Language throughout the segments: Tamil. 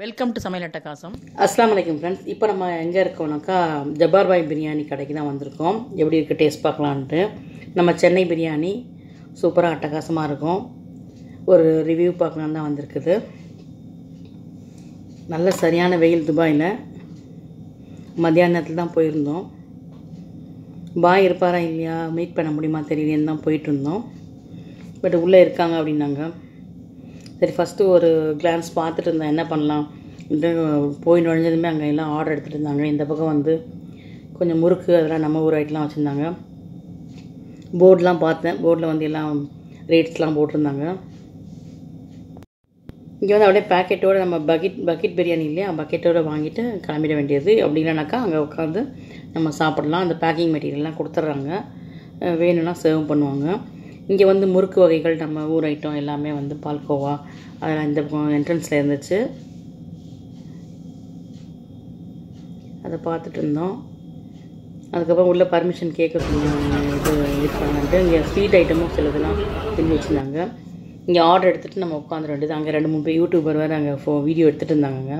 வெல்கம் டு சமையல் அட்டகாசம் அஸ்லாம் வலைக்கம் ஃப்ரெண்ட்ஸ் இப்போ நம்ம எங்கே இருக்கோம்னாக்கா ஜப்பார் பாய் பிரியாணி கடைக்கு தான் வந்திருக்கோம் எப்படி இருக்குது டேஸ்ட் பார்க்கலான்ட்டு நம்ம சென்னை பிரியாணி சூப்பராக அட்டகாசமாக இருக்கும் ஒரு ரிவ்யூ பார்க்கலான்னு தான் வந்திருக்குது நல்ல சரியான வெயில் துபாயில் மத்தியானத்தில் தான் போயிருந்தோம் பாய் இருப்பாரா இல்லையா மீட் பண்ண முடியுமா தெரியலேன்னு தான் போயிட்டு இருந்தோம் பட் உள்ளே இருக்காங்க அப்படின்னாங்க சரி ஃபஸ்ட்டு ஒரு கிளான்ஸ் பார்த்துட்டு இருந்தேன் என்ன பண்ணலாம் இது போய் நுழைஞ்சதுமே அங்கே எல்லாம் ஆர்டர் எடுத்துகிட்டு இருந்தாங்க இந்த பக்கம் வந்து கொஞ்சம் முறுக்கு அதெல்லாம் நம்ம ஊர் ஐட்டெலாம் வச்சுருந்தாங்க போர்டெலாம் பார்த்தேன் போர்டில் வந்து எல்லாம் ரேட்ஸ்லாம் போட்டிருந்தாங்க இங்கே வந்து அப்படியே பேக்கெட்டோட நம்ம பக்கெட் பக்கெட் பிரியாணி இல்லையா பக்கெட்டோட வாங்கிட்டு கிளம்பிட வேண்டியது அப்படி இல்லைனாக்கா அங்கே உட்காந்து நம்ம சாப்பிடலாம் அந்த பேக்கிங் மெட்டீரியல்லாம் கொடுத்துட்றாங்க அஹ் வேணும்னா சர்வ் பண்ணுவாங்க இங்கே வந்து முறுக்கு வகைகள் நம்ம ஊர் ஐட்டம் எல்லாமே வந்து பால்கோவா அதெல்லாம் இந்த என்ட்ரன்ஸில் இருந்துச்சு அதை பார்த்துட்டு இருந்தோம் அதுக்கப்புறம் உள்ள பர்மிஷன் கேட்க சொன்னாங்க இது இருக்காங்கன்ட்டு இங்கே ஸ்வீட் ஐட்டமும் சிலதெல்லாம் செஞ்சு வச்சுருந்தாங்க இங்கே ஆர்டர் எடுத்துகிட்டு நம்ம உட்காந்துட வேண்டியது அங்கே ரெண்டு மூணு பேர் யூடியூபர் வேறு அங்கே ஃபோ வீடியோ எடுத்துகிட்டு இருந்தாங்க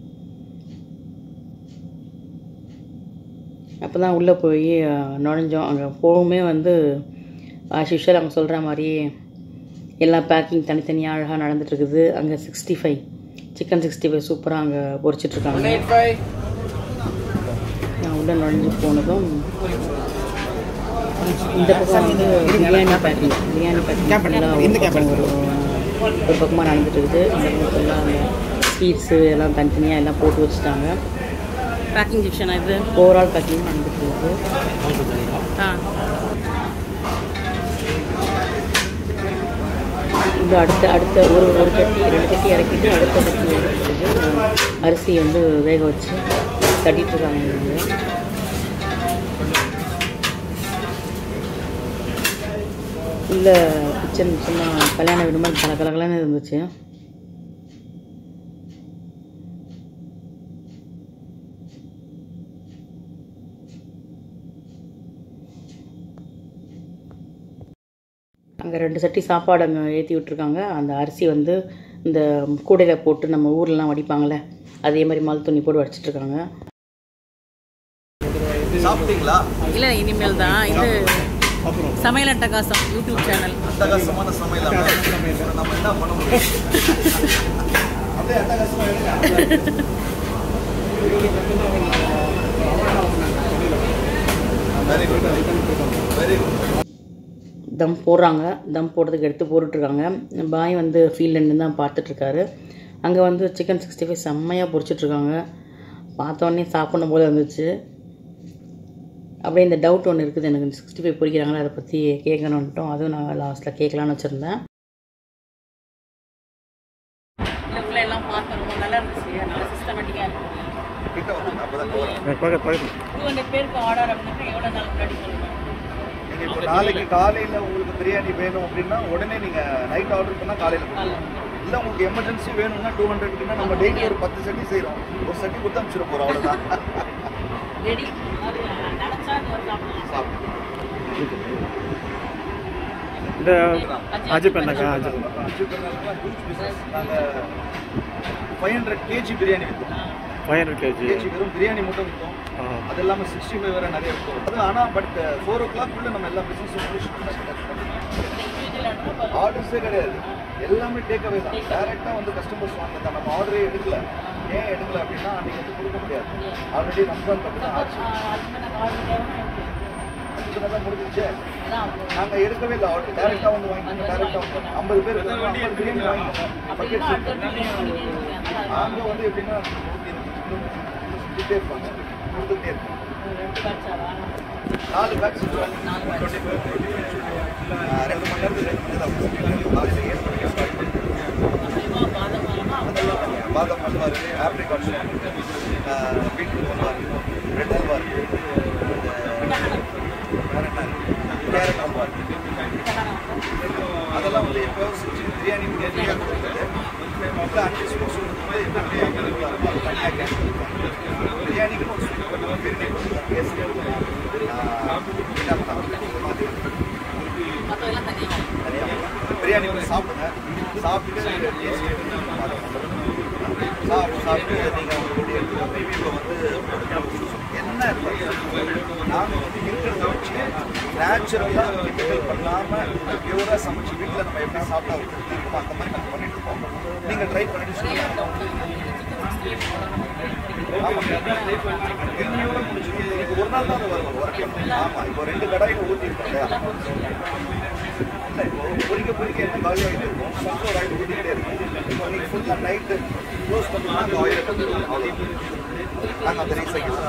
அப்போ தான் உள்ளே போய் அஹ், நுழைஞ்சோம் அங்கே போகவுமே வந்து ஆஸ் யூஷுவல் அவங்க சொல்கிற மாதிரி எல்லா பேக்கிங் தனித்தனியாக அழகாக நடந்துட்டுருக்குது அங்கே sixty five chicken sixty five சூப்பராக அங்கே பொரிச்சிட்ருக்காங்க நான் உள்ளே நுழைஞ்சு போனதும் இந்த பக்கம் வந்து பிரியாணி பேக்கிங் பிரியாணி பேக்கிங் ஒரு ஒரு பக்கமாக நடந்துட்டு இருக்குது இந்த பக்கத்துலாம் ஸ்வீட்ஸு எல்லாம் தனித்தனியாக எல்லாம் போட்டு வச்சுட்டாங்க பேக்கிங் செக்ஷன் இது ஓவரால் பேக்கிங் நடந்துட்டு இருக்குது ஆ இது அடுத்த அடுத்த ஒரு ஒரு கட்டி ரெண்டு கட்டி இறக்கிட்டு அடுத்த கட்டி எடுத்துட்டு அரிசி வந்து வேக வச்சு தட்டிட்டு இருக்காங்க இவங்க. உள்ள கிச்சன் சும்மா கல்யாண வீடு மாதிரி கல கலகலன்னு இருந்துச்சு அங்கே ரெண்டு சட்டி சாப்பாடு அங்கே ஏற்றி விட்ருக்காங்க அந்த அரிசி வந்து இந்த கூடையில் போட்டு நம்ம ஊர்லலாம் வடிப்பாங்கள்ல அதே மாதிரி மல் துணி போட்டு வடிச்சிட்ருக்காங்க சாப்பிட்டீங்களா இல்லை இனிமேல் தான் இது சமையல் அட்டகாசம் யூடியூப் சேனல் அட்டகாசமான சமையல் நம்ம என்ன பண்ண முடியும் அப்படியே அட்டகாசமா எடுங்க very good very good dum போடுறாங்க தம் போடுறதுக்கு எடுத்து போட்டுட்ருக்காங்க பாய் வந்து ஃபீல்டுன்னு தான் பார்த்துட்ருக்காரு அங்கே வந்து சிக்கன் சிக்ஸ்டி ஃபைவ் செம்மையாக பொரிச்சிட்ருக்காங்க பார்த்தோன்னே சாப்பிடணும் போல இருந்துச்சு அப்படியே இந்த டவுட் ஒன்று இருக்குது எனக்கு சிக்ஸ்டி ஃபைவ் பொரிக்கிறாங்களா அதை பற்றி கேட்கணுன்ட்டோம் அதுவும் நான் லாஸ்ட்டில் கேட்கலான்னு வச்சுருந்தேன் இதுக்குள்ள எல்லாம் பார்த்தோம் ரொம்ப நல்லா இருந்துச்சு நல்லா சிஸ்டமேட்டிக்காக இருக்கு கிட்ட வந்து அப்பதான் cover. டூ ஹண்ட்ரட் பேருக்கு ஆர்டர் அப்படின்னா எவ்வளோ நாள் முன்னாடி சொல்லணும் நீங்க இப்போ நாளைக்கு காலையில உங்களுக்கு பிரியாணி வேணும் அப்படின்னா உடனே நீங்க நைட் ஆர்டர் பண்ணா காலையில கொடுக்கலாம் இல்ல உங்களுக்கு எமர்ஜென்சி வேணும்னா டூ ஹண்ட்ரட்னா நம்ம டெய்லி ஒரு பத்து சட்டி செய்றோம் ஒரு சட்டி கொடுத்து அனுப்பிச்சிட போறோம் அவ்வளவுதான் ரெடி அது நினச்சா இது ஒரு சாப்பிடலாம் சாப்பிட்டு இந்த அஜய் பண்ணக்கா அஜய் நாங்கள் ஃபைவ் ஹண்ட்ரட் கேஜி பிரியாணி விற்றோம் ஃபைவ் ஹண்ட்ரட் கேஜி கேஜி வெறும் பிரியாணி மட்டும் விற்றோம் அது இல்லாமல் சிக்ஸ்டி ஃபைவ் வேறு நிறைய விற்றோம் அது ஆனால் பட் ஃபோர் ஓ கிளாக்குள்ளே நம்ம எல்லா பிஸ்னஸும் ஆர்டர்ஸே கிடையாது எல்லாமே டேக் அவே தான் டேரெக்டாக வந்து கஸ்டமர்ஸ் வாங்க தான் நம்ம ஆர்டரே எடுக்கல ஏன் எடுக்கல அப்படின்னா அன்றைக்கி வந்து கொடுக்க முடியாது ஆல்ரெடி ரம்ஜான் பற்றி தான் ஆச்சு அதுக்கு தான் முடிஞ்சிச்சு நாங்கள் எடுக்கவே இல்லை ஆர்டர் டேரெக்டாக வந்து வாங்கிக்கோங்க டேரெக்டாக வந்து ஐம்பது பேர் இருக்காங்க, ஐம்பது பிரியாணி வாங்கிக்கோங்க பக்கெட் அங்கே வந்து எப்படின்னா சுற்றிட்டே இருப்பாங்க கொடுத்துட்டே இருப்பாங்க நாலு பேக் ரெண்டு மணி நேரத்துக்கு ரெண்டு மணி நேரம் காலையில் ஏழு மணிக்கு ஸ்டார்ட் பண்ணுவோம் பாதாம் அல்வா இருக்குது ஆப்ரிகாட் பீட்ரூட் அல்வா இருக்குது ரெட் அல்வா இருக்குது வேற என்ன இருக்கு? கேரட் அல்வா இருக்குது அதெல்லாம் வந்து எப்போ செஞ்சு பிரியாணி பிரியாணியாக கொடுக்குறது இப்போ அஞ்சு ஸ்பூன் சொல்லும்போது என்ன பிரியாணி இருக்குதோ அது தனியாக கேஸ் பிரியாணிக்கு ஒரு ஸ்பூன் பண்ணுவோம் பிரியாணி கொடுக்குறோம் கேஸ் என்ன பண்ணலாம் மற்றதெல்லாம் தனியாக தனியாக பிரியாணி வந்து சாப்பிடுங்க சாப்பிட்டு taste பண்ணி பாருங்க. சாப்பிட்டு சாப்பிட்டு நீங்கள் உங்களுடைய ரிவ்யூவை வந்து என்ன நாங்கள் வந்து இருக்கிறத வச்சு நேச்சுரலாக கெமிக்கல் பண்ணாமல் பியூராக சமைச்சு வீட்டில் நம்ம எப்படி சாப்பிட்டா ஒரு திருப்தி இருக்குமோ அந்த மாதிரி நாங்கள் பண்ணிட்டு இருக்கோம் நீங்கள் ட்ரை பண்ணிட்டு இன்னையோட முடிச்சிடும் இன்னைக்கு ஒரு நாள் தான் அது வரும் ஒர்க் ஆமாம் இப்போ ரெண்டு கடாயில் ஊற்றிருக்கோம் இல்லையா இல்லை இப்போ பொறிக்க பொறிக்க என்ன காலி ஆகிட்டு இருக்கும் ஃபஸ்ட்டு ஒரு ஆயில் ஊற்றிக்கிட்டே இருக்கும் இப்போ நீங்கள் ஃபுல்லாக நைட்டு க்ளோஸ் பண்ணோம்னா அந்த ஆயில் அவ்வளோ நாங்கள் அந்த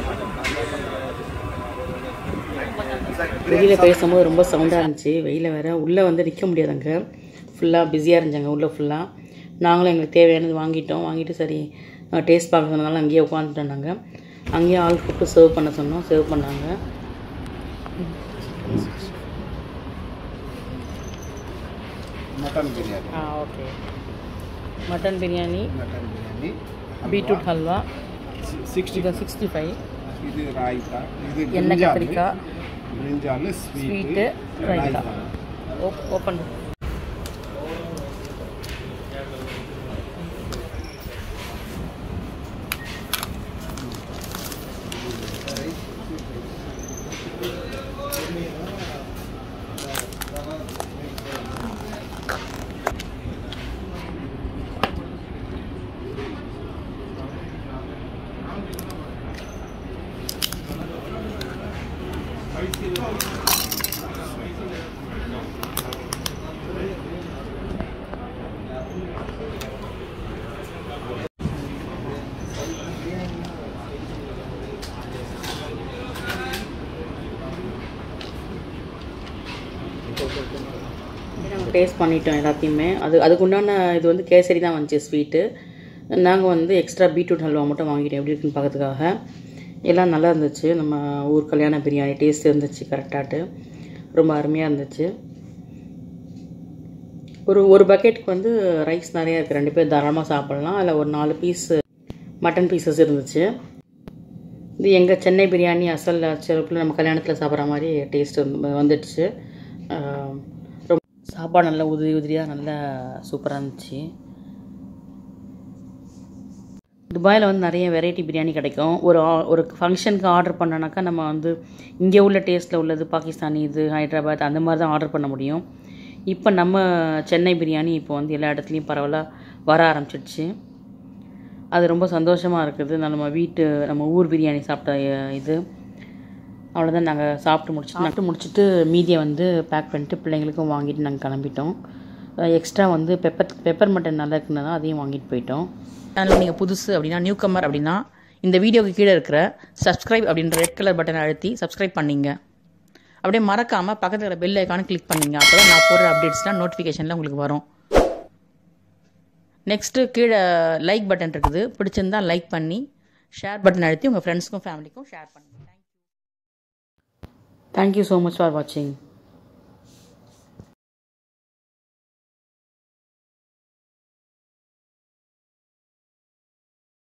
வெளியில் ரீசைக்கிள் பேசும்போது ரொம்ப சவுண்டாக இருந்துச்சு வெயில வேற உள்ளே வந்து நிற்க முடியாதுங்க ஃபுல்லாக பிஸியாக இருந்தாங்க உள்ளே ஃபுல்லாக நாங்களும் எங்களுக்கு தேவையானது வாங்கிட்டோம் வாங்கிட்டு சரி டேஸ்ட் பார்க்க சொன்னதால அங்கேயே உட்காந்துட்டோம் நாங்கள் அங்கேயே ஆள் கூப்பிட்டு சர்வ் பண்ண சொன்னோம் சர்வ் பண்ணாங்க மட்டன் பிரியாணி ஆ okay mutton biryani mutton biryani beetroot halwa sixty இது சிக்ஸ்டி ஃபைவ் இது ராய்த்தா இது எண்ணெய் brinjal. கத்திரிக்காய் brinjal, sweet sweet, raita raita. Open taste பண்ணிட்டோம் எல்லாத்தையுமே அது அதுக்குண்டான இது வந்து கேசரி தான் வந்துச்சு ஸ்வீட்டு நாங்கள் வந்து எக்ஸ்ட்ரா பீட்ரூட் ஹல்வா மட்டும் வாங்கிட்டோம் எப்படி இருக்குன்னு பார்க்கறதுக்காக எல்லாம் நல்லா இருந்துச்சு நம்ம ஊர் கல்யாண பிரியாணி டேஸ்ட் இருந்துச்சு கரெக்டாட்டு ரொம்ப அருமையாக இருந்துச்சு ஒரு ஒரு பக்கெட்டுக்கு வந்து ரைஸ் நிறையா இருக்குது ரெண்டு பேர் தாராளமாக சாப்பிட்லாம் அதில் ஒரு நாலு பீஸ் மட்டன் பீசஸ் இருந்துச்சு இது எங்கள் சென்னை பிரியாணி அசல் சிறப்பில் நம்ம கல்யாணத்தில் சாப்பிட்ற மாதிரி டேஸ்ட் வந்துடுச்சு ஆஹ் ரொம்ப சாப்பாடு நல்லா உதிரி உதிரியாக நல்லா சூப்பராக இருந்துச்சு துபாயில் வந்து நிறைய வெரைட்டி பிரியாணி கிடைக்கும் ஒரு ஆ- ஒரு ஃபங்க்ஷனுக்கு ஆர்டர் பண்ணோன்னாக்கா நம்ம வந்து இங்கே உள்ள டேஸ்ட்டில் உள்ளது பாகிஸ்தானி இது ஹைதராபாத் அந்த மாதிரி தான் ஆர்டர் பண்ண முடியும் இப்போ நம்ம சென்னை பிரியாணி இப்போ வந்து எல்லா இடத்துலையும் பரவலாக வர ஆரம்பிச்சிடுச்சு அது ரொம்ப சந்தோஷமாக இருக்குது நம்ம வீட்டு நம்ம ஊர் பிரியாணி சாப்பிட்ட அஹ், இது அவ்வளோதான் நாங்கள் சாப்பிட்டு முடிச்சு சாப்பிட்டு முடிச்சுட்டு மீதியை வந்து பேக் பண்ணிட்டு பிள்ளைங்களுக்கும் வாங்கிட்டு நாங்கள் கிளம்பிட்டோம் எக்ஸ்ட்ரா வந்து பெப்பர் பெப்பர் மட்டன் நல்லா இருக்குன்னு தான் அதையும் வாங்கிட்டு போயிட்டோம் சேனல் நீங்கள் புதுசு அப்படின்னா நியூ கம்மர் அப்படின்னா இந்த வீடியோக்கு கீழே இருக்கிற சப்ஸ்கிரைப் அப்படின்ற ரெட் கலர் பட்டனை அழுத்தி சப்ஸ்கிரைப் பண்ணிங்க அப்படியே மறக்காமல் பக்கத்தில் இருக்கிற பெல் ஐக்கானை கிளிக் பண்ணிங்க அப்போ தான் நான் போடுற அப்டேட்ஸ்லாம் நோட்டிஃபிகேஷனில் உங்களுக்கு வரும் நெக்ஸ்ட்டு கீழே லைக் பட்டன் இருக்குது பிடிச்சிருந்தா லைக் பண்ணி ஷேர் பட்டன் அழுத்தி உங்கள் ஃப்ரெண்ட்ஸ்க்கும் ஃபேமிலிக்கும் ஷேர் பண்ணுங்கள் தேங்க்யூ ஸோ மச் ஃபார் வாட்சிங்